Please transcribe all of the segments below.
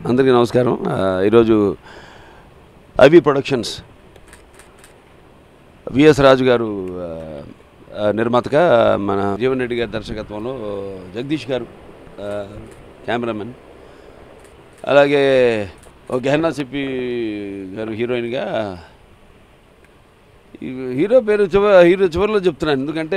అందరికీ నమస్కారం ఆ, ఈరోజు ఐవి ప్రొడక్షన్స్ విఎస్ రాజు గారు ఆ, ఆ, నిర్మాతగా మన జీవన్ రెడ్డి గారి దర్శకత్వంలో జగదీష్ గారు ఆ, కెమెరామెన్ అలాగే ఒక గెహన్నా సిప్పి గారు హీరోయిన్గా ఈ హీరో పేరు చివ హీరో చివరిలో చెప్తున్నాను ఎందుకంటే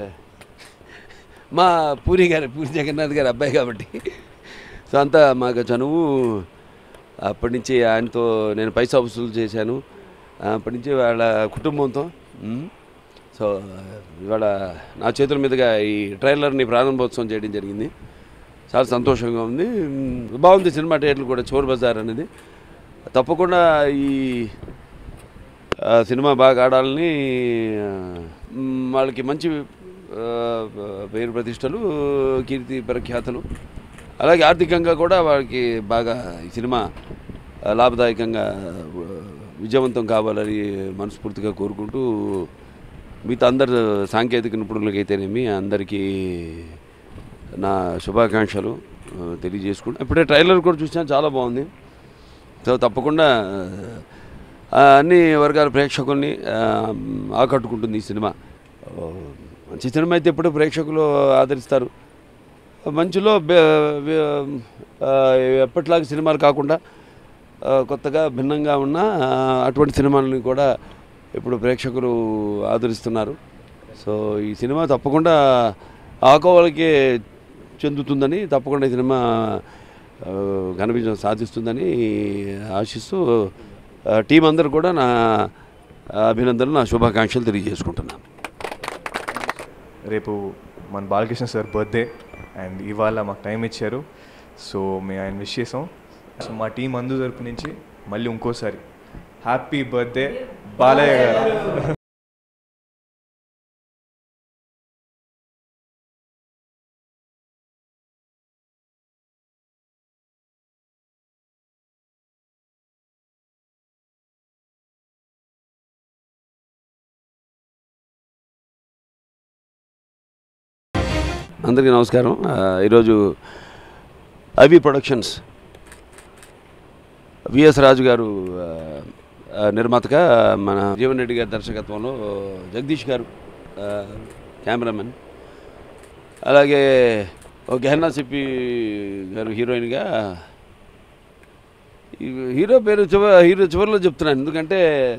మా పూరి గారు పూరి జగన్నాథ్ గారి అబ్బాయి కాబట్టి సో అంతా మాకు చనువు అప్పటి నుంచి ఆయనతో నేను పైసా వసూలు చేశాను అప్పటి నుంచి వాళ్ళ కుటుంబంతో ఉమ్, సో ఇవాళ నా చేతుల మీదుగా ఈ ట్రైలర్ని ప్రారంభోత్సవం చేయడం జరిగింది చాలా సంతోషంగా ఉంది ఉమ్, బాగుంది సినిమా థియేటర్లు కూడా చోర్ బజార్ అనేది తప్పకుండా ఈ ఆ, సినిమా బాగా ఆడాలని ఆ, మ్, వాళ్ళకి మంచి ఆ, పేరు ప్రతిష్టలు కీర్తి ప్రఖ్యాతలు అలాగే ఆర్థికంగా కూడా వాళ్ళకి బాగా ఈ సినిమా ఆ, లాభదాయకంగా ఆ, విజయవంతం కావాలని మనస్ఫూర్తిగా కోరుకుంటూ మిగతా అందరు సాంకేతిక నిపుణులకైతేనేమి అందరికీ నా శుభాకాంక్షలు ఆ, తెలియజేసుకుంటూ ఇప్పుడే ట్రైలర్ కూడా చూసాను చాలా బాగుంది సో తప్పకుండా ఆ, అన్ని వర్గాల ప్రేక్షకుల్ని ఆ, ఆకట్టుకుంటుంది ఈ సినిమా ఓ, మంచి సినిమా అయితే ఎప్పుడు ప్రేక్షకులు ఆదరిస్తారు మంచిలో బె- బె- ఆ, ఎప్పటిలాగా సినిమాలు కాకుండా ఆ, కొత్తగా భిన్నంగా ఉన్న ఆ, అటువంటి సినిమాలని కూడా ఇప్పుడు ప్రేక్షకులు ఆదరిస్తున్నారు సో ఈ సినిమా తప్పకుండా ఆకోవలకే చెందుతుందని తప్పకుండా ఈ సినిమా ఆ, ఘన విజయం సాధిస్తుందని ఆశిస్తూ ఆ, టీం అందరూ కూడా నా అభినందనలు నా శుభాకాంక్షలు తెలియజేసుకుంటున్నాను రేపు మన బాలకృష్ణ సార్ బర్త్డే అండ్ ఇవాళ మాకు టైం ఇచ్చారు సో మేము ఆయన విష్ చేసాం సో మా టీం అందు తరపు నుంచి మళ్ళీ ఇంకోసారి హ్యాపీ బర్త్డే బాలయ్య గారు అందరికీ నమస్కారం ఆ, ఈరోజు ఐవి ప్రొడక్షన్స్ విఎస్ రాజు గారు ఆ, ఆ, నిర్మాతగా మన జీవన్ రెడ్డి గారి దర్శకత్వంలో జగదీష్ గారు ఆ, కెమెరామెన్ అలాగే ఒక గెహన్నా సిప్పి గారు హీరోయిన్గా ఈ హీరో పేరు చివ హీరో చివరిలో చెప్తున్నాను ఎందుకంటే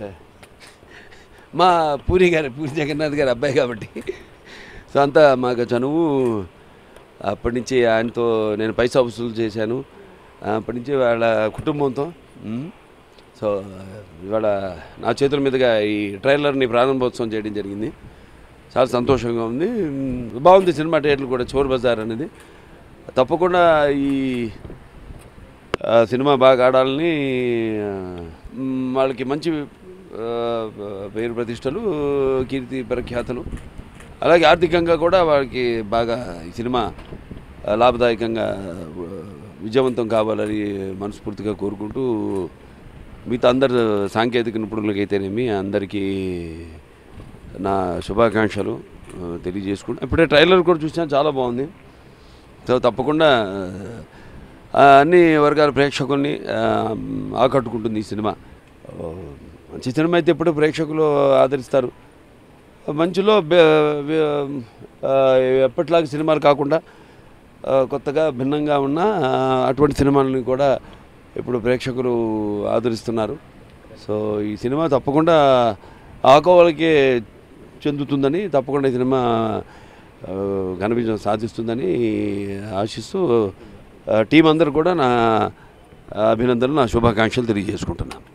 మా పూరి గారు పూరి జగన్నాథ్ గారి అబ్బాయి కాబట్టి సో అంతా మాకు చనువు అప్పటి నుంచి ఆయనతో నేను పైసా వసూలు చేశాను అప్పటి నుంచి వాళ్ళ కుటుంబంతో ఉమ్, సో ఇవాళ నా చేతుల మీదుగా ఈ ట్రైలర్ని ప్రారంభోత్సవం చేయడం జరిగింది చాలా సంతోషంగా ఉంది ఉమ్, బాగుంది సినిమా థియేటర్లు కూడా చోర్ బజార్ అనేది తప్పకుండా ఈ ఆ, సినిమా బాగా ఆడాలని ఆ, మ్, వాళ్ళకి మంచి ఆ, పేరు ప్రతిష్టలు కీర్తి ప్రఖ్యాతలు అలాగే ఆర్థికంగా కూడా వాళ్ళకి బాగా ఈ సినిమా ఆ, లాభదాయకంగా ఆ, విజయవంతం కావాలని మనస్ఫూర్తిగా కోరుకుంటూ మిగతా అందరు సాంకేతిక నిపుణులకైతేనేమి అందరికీ నా శుభాకాంక్షలు ఆ, తెలియజేసుకుంటూ ఇప్పుడే ట్రైలర్ కూడా చూసాను చాలా బాగుంది సో తప్పకుండా ఆ, అన్ని వర్గాల ప్రేక్షకుల్ని ఆ, ఆకట్టుకుంటుంది ఈ సినిమా ఓ, మంచి సినిమా అయితే ఎప్పుడు ప్రేక్షకులు ఆదరిస్తారు మంచిలో బె- బె- ఆ, ఎప్పటిలాగా సినిమాలు కాకుండా ఆ, కొత్తగా భిన్నంగా ఉన్న ఆ, అటువంటి సినిమాలని కూడా ఇప్పుడు ప్రేక్షకులు ఆదరిస్తున్నారు సో ఈ సినిమా తప్పకుండా ఆకోవలకే చెందుతుందని తప్పకుండా ఈ సినిమా ఆ, ఘన విజయం సాధిస్తుందని ఆశిస్తూ ఆ, టీం అందరూ కూడా నా అభినందనలు నా శుభాకాంక్షలు తెలియజేసుకుంటున్నాను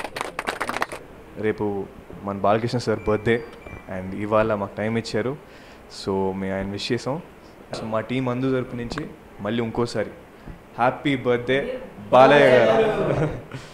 రేపు మన బాలకృష్ణ సార్ బర్త్డే అండ్ ఇవాళ మాకు టైం ఇచ్చారు సో మేము ఆయన విష్ చేసాం సో మా టీం అందు తరపు నుంచి మళ్ళీ ఇంకోసారి హ్యాపీ బర్త్డే బాలయ్య గారు